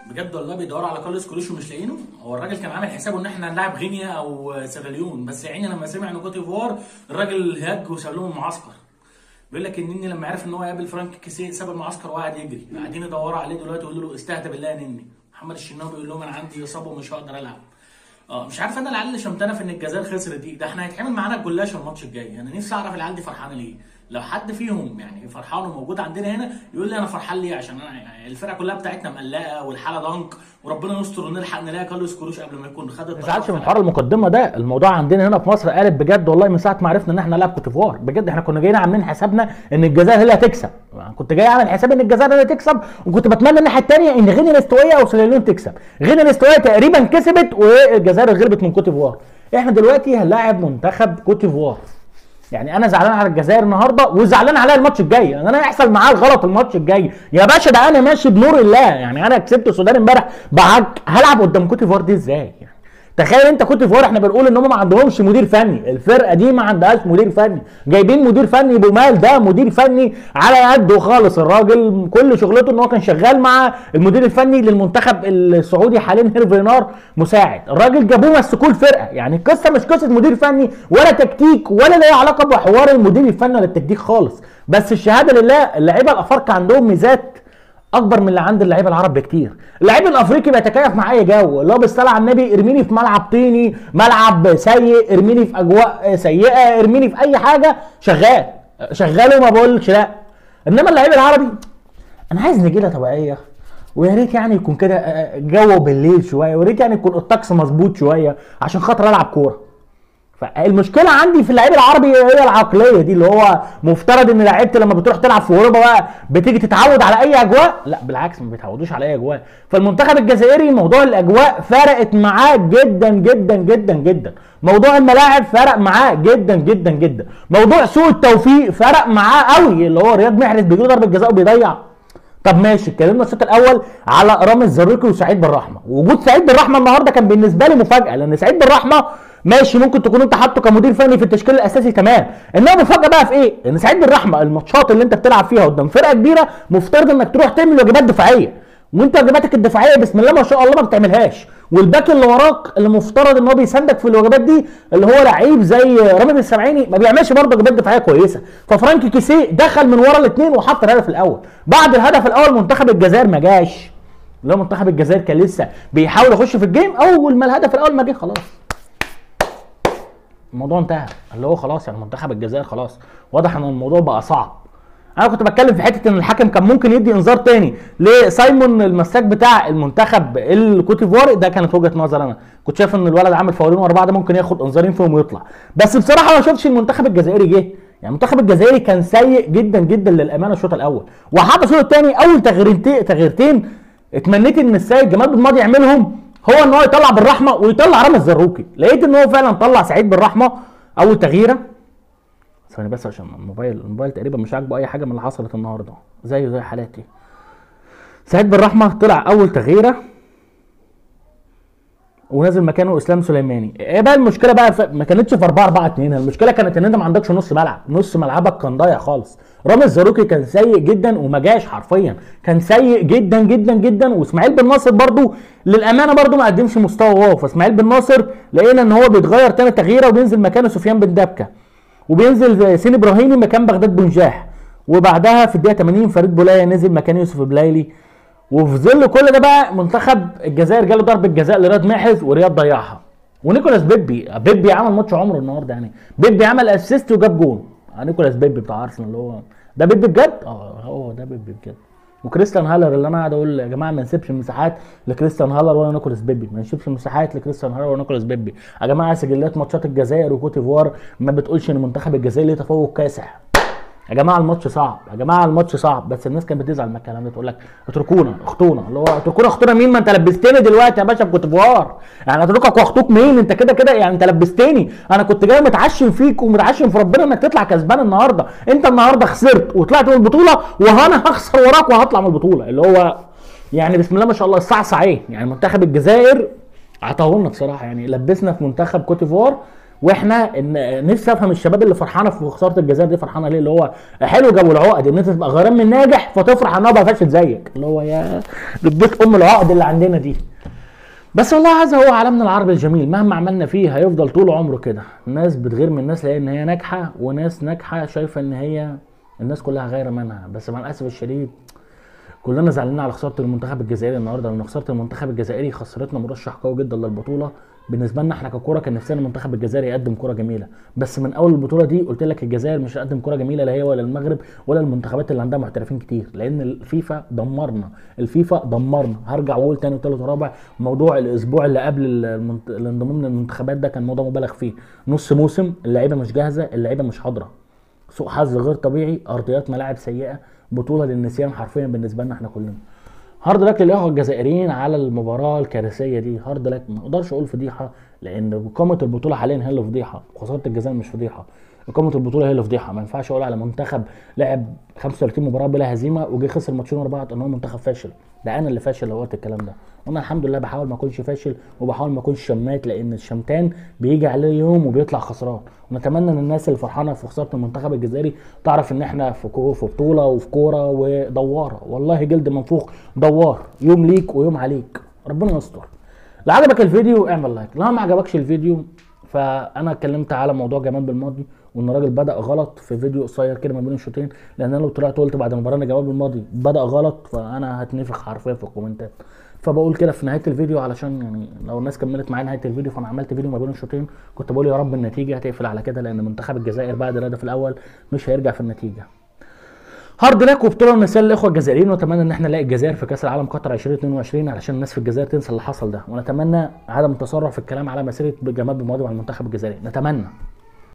بجد والله بيدوروا على كارلوس كولوش ومش لاقينه هو الراجل كان عامل حسابه ان احنا هنلاعب غينيا او سيراليون بس يا عيني لما سمع ان كوت ديفوار الراجل هاج وساب لهم المعسكر بيقول لك النني لما عرف ان هو يقابل فرانك كيسيه ساب المعسكر وقعد يجري قاعدين يدوروا عليه دلوقتي يقولوا له استهدى بالله يا نني محمد الشناوي بيقول لهم انا عندي اصابه ومش هقدر العب اه مش عارف انا العيال اللي شمتانه في ان الجزائر خسرت دي ده احنا هيتعمل معانا الجلاش الماتش الجاي انا نفسي اعرف العيال دي فرحانه ليه لو حد فيهم يعني فرحان وموجود عندنا هنا يقول لي انا فرحان ليه عشان انا يعني الفرقه كلها بتاعتنا مقلقه والحاله ضنك وربنا يستر ونلحق نلاقي كارلوس كروش قبل ما يكون خد ما تزعلش من حوار المقدمه ده الموضوع عندنا هنا في مصر قالب بجد والله من ساعه ما عرفنا ان احنا نلعب كوتيفوار بجد احنا كنا جايين عاملين حسابنا ان الجزائر هي اللي هتكسب كنت جاي عامل حساب ان الجزائر هي اللي تكسب وكنت بتمنى الناحيه الثانيه ان غينيا الاستوائيه او سيراليون تكسب غينيا الاستوائيه تقريبا كسبت والجزائر غلبت من كوتيفوار احنا دلوقتي هنلاعب منتخب كوتيفوار يعني انا زعلان على الجزائر النهارده وزعلان عليها الماتش الجاي يعني انا يحصل معاه الغلط الماتش الجاي يا باشا ده انا ماشي بنور الله يعني انا كسبت السودان امبارح بعك هلعب قدام كوت ديفوار دي ازاي يعني تخيل انت كوت ديفوار احنا بنقول ان هم ما عندهمش مدير فني الفرقه دي ما عندهاش مدير فني جايبين مدير فني بومال ده مدير فني على قده خالص الراجل كل شغلته ان هو كان شغال مع المدير الفني للمنتخب السعودي حاليا هيرفي نار مساعد الراجل جابوه مسكوه الفرقه يعني القصه مش قصه مدير فني ولا تكتيك ولا ليها علاقه بحوار المدير الفني ولا التكتيك خالص بس الشهاده لله اللعيبه الافارقه عندهم ميزات اكبر من اللي عند اللعيبه العرب بكتير اللعيب الافريقي بيتكيف مع اي جو اللي هو بالصلاه على النبي ارميني في ملعب طيني ملعب سيء ارميني في اجواء سيئه ارميني في اي حاجه شغال شغال وما بقولش لا انما اللعيب العربي انا عايز نجيله طبيعيه ويا ريت يعني يكون كده جو بالليل شويه ويا ريت يعني يكون الطقس مظبوط شويه عشان خاطر العب كوره فالمشكله عندي في اللعيب العربي هي العقليه دي اللي هو مفترض ان لعيبتي لما بتروح تلعب في اوروبا بقى بتيجي تتعود على اي اجواء لا بالعكس ما بيتعودوش على اي اجواء فالمنتخب الجزائري موضوع الاجواء فرقت معاه جدا جدا جدا جدا موضوع الملاعب فرق معاه جدا جدا جدا موضوع سوء التوفيق فرق معاه قوي اللي هو رياض محرز بيجي ضربه جزاء وبيضيع طب ماشي اتكلمنا الشوط الاول على رامز زروكي وسعيد بالرحمه وجود سعيد بالرحمه النهارده كان بالنسبه لي مفاجاه لان سعيد بالرحمه ماشي ممكن تكون انت حاطه كمدير فني في التشكيل الاساسي تمام انما مفاجاه بقى في ايه؟ ان سعيد بالرحمه الماتشات اللي انت بتلعب فيها قدام فرقه كبيره مفترض انك تروح تعمل واجبات دفاعيه وانت واجباتك الدفاعيه بسم الله ما شاء الله ما بتعملهاش والباك اللي وراك اللي مفترض ان هو بيساندك في الوجبات دي اللي هو لعيب زي رامي السبعيني ما بيعملش برضه وجبات دفاعيه كويسه ففرانكي كيسيه دخل من ورا الاثنين وحط الهدف الاول بعد الهدف الاول منتخب الجزائر ما جاش اللي هو منتخب الجزائر كان لسه بيحاول يخش في الجيم اول ما الهدف الاول ما جه خلاص الموضوع انتهى اللي هو خلاص يعني منتخب الجزائر خلاص واضح ان الموضوع بقى صعب انا كنت بتكلم في حته ان الحكم كان ممكن يدي انذار تاني لسايمون المساك بتاع المنتخب الكوتيفواري ده كانت وجهه نظر انا كنت شايف ان الولد عامل فاولين ورا بعض ممكن ياخد انذارين فيهم ويطلع بس بصراحه ما شفتش المنتخب الجزائري جه يعني المنتخب الجزائري كان سيء جدا جدا للامانه الشوط الاول وحتى الشوط الثاني اول تغييرتين تغييرتين اتمنيت ان السيد جمال بن ماضي يعملهم هو ان هو يطلع بالرحمه ويطلع رامز زروكي لقيت ان هو فعلا طلع سعيد بالرحمه اول تغييره ثواني بس عشان الموبايل الموبايل تقريبا مش عاجبه اي حاجه من اللي حصلت النهارده زيه زي حالاتي سعيد بالرحمه طلع اول تغييره ونزل مكانه اسلام سليماني ايه بقى المشكله بقى ف... ما كانتش في 4 4 2 المشكله كانت ان انت ما عندكش نص ملعب نص ملعبك كان ضايع خالص رامز زاروكي كان سيء جدا وما جاش حرفيا كان سيء جدا جدا جدا واسماعيل بن ناصر برضو للامانه برضو ما قدمش مستوى واو فاسماعيل بن ناصر لقينا ان هو بيتغير تاني تغييره وبينزل مكانه سفيان بن دبكه وبينزل سين ابراهيمي مكان بغداد بنجاح وبعدها في الدقيقه 80 فريد بولايه نزل مكان يوسف بلايلي وفي ظل كل ده بقى منتخب الجزائر جاله ضربه جزاء لرياض محرز ورياض ضيعها ونيكولاس بيبي بيبي عمل ماتش عمره النهارده يعني بيبي عمل اسيست وجاب جول نيكولاس بيبي بتاع ارسنال اللي هو ده بيبي بجد اه هو ده بيبي بجد وكريستيان هالر اللي انا قاعد اقول يا جماعه ما نسيبش المساحات لكريستيان هالر ولا نيكولاس بيبي ما نسيبش المساحات لكريستيان هالر ولا نيكولاس بيبي يا جماعه سجلات ماتشات الجزائر وكوت ديفوار ما بتقولش ان منتخب الجزائر ليه تفوق كاسح يا جماعه الماتش صعب يا جماعه الماتش صعب بس الناس كانت بتزعل من الكلام ده تقول لك اتركونا اخطونا اللي هو اتركونا اخطونا مين ما انت لبستني دلوقتي يا باشا في كوتيفوار يعني اتركك واخطوك مين انت كده كده يعني انت لبستني انا كنت جاي متعشم فيك ومتعشم في ربنا انك تطلع كسبان النهارده انت النهارده خسرت وطلعت من البطوله وانا هخسر وراك وهطلع من البطوله اللي هو يعني بسم الله ما شاء الله الصعصع ايه يعني منتخب الجزائر عطاهولنا بصراحه يعني لبسنا في منتخب كوتيفوار واحنا إن نفسي افهم الشباب اللي فرحانه في خساره الجزائر دي فرحانه ليه اللي هو حلو جابوا العقد ان انت تبقى غرام من ناجح فتفرح ان هو بقى فاشل زيك اللي هو يا بيت ام العقد اللي عندنا دي بس والله هذا هو عالمنا العربي الجميل مهما عملنا فيه هيفضل طول عمره كده الناس بتغير من الناس لان هي ناجحه وناس ناجحه شايفه ان هي الناس كلها غايره منها بس مع الاسف الشديد كلنا زعلانين على خساره المنتخب الجزائري النهارده لان خساره المنتخب الجزائري خسرتنا مرشح قوي جدا للبطوله بالنسبه لنا احنا ككوره كان نفسنا المنتخب الجزائري يقدم كوره جميله بس من اول البطوله دي قلت لك الجزائر مش هتقدم كوره جميله لا هي ولا المغرب ولا المنتخبات اللي عندها محترفين كتير لان الفيفا دمرنا الفيفا دمرنا هرجع واقول تاني وتالت ورابع موضوع الاسبوع اللي قبل المنت... الانضمام للمنتخبات ده كان موضوع مبالغ فيه نص موسم اللعيبه مش جاهزه اللعيبه مش حاضره سوء حظ غير طبيعي ارضيات ملاعب سيئه بطوله للنسيان حرفيا بالنسبه لنا احنا كلنا هارد لك للاخوه الجزائريين على المباراه الكارثيه دي هارد لك ما اقدرش اقول فضيحه لان اقامه البطوله حاليا هي اللي فضيحه وخساره الجزائر مش فضيحه اقامه البطوله هي اللي فضيحه ما ينفعش اقول على منتخب لعب 35 مباراه بلا هزيمه وجه خسر ماتشين ورا بعض ان هو منتخب فاشل ده انا اللي فاشل لو قلت الكلام ده وانا الحمد لله بحاول ما اكونش فاشل وبحاول ما اكونش شمات لان الشمتان بيجي عليه يوم وبيطلع خسران ونتمنى ان الناس اللي فرحانه في خساره المنتخب الجزائري تعرف ان احنا في كو في بطوله وفي كوره ودواره والله جلد منفوخ دوار يوم ليك ويوم عليك ربنا يستر لو عجبك الفيديو اعمل لايك لو ما عجبكش الفيديو فانا اتكلمت على موضوع جمال بالماضي وان الراجل بدا غلط في فيديو قصير كده ما بين الشوطين لان انا لو طلعت قلت بعد المباراه ان جمال بالماضي بدا غلط فانا هتنفخ حرفيا في الكومنتات فبقول كده في نهايه الفيديو علشان يعني لو الناس كملت معايا نهايه الفيديو فانا عملت فيديو ما بين الشوطين كنت بقول يا رب النتيجه هتقفل على كده لان منتخب الجزائر بعد الهدف الاول مش هيرجع في النتيجه هارد لك وبطوله نسال الاخوه الجزائريين ونتمنى ان احنا نلاقي الجزائر في كاس العالم قطر 2022 علشان الناس في الجزائر تنسى اللي حصل ده ونتمنى عدم التسرع في الكلام على مسيره جمال بالماضي مع المنتخب الجزائري نتمنى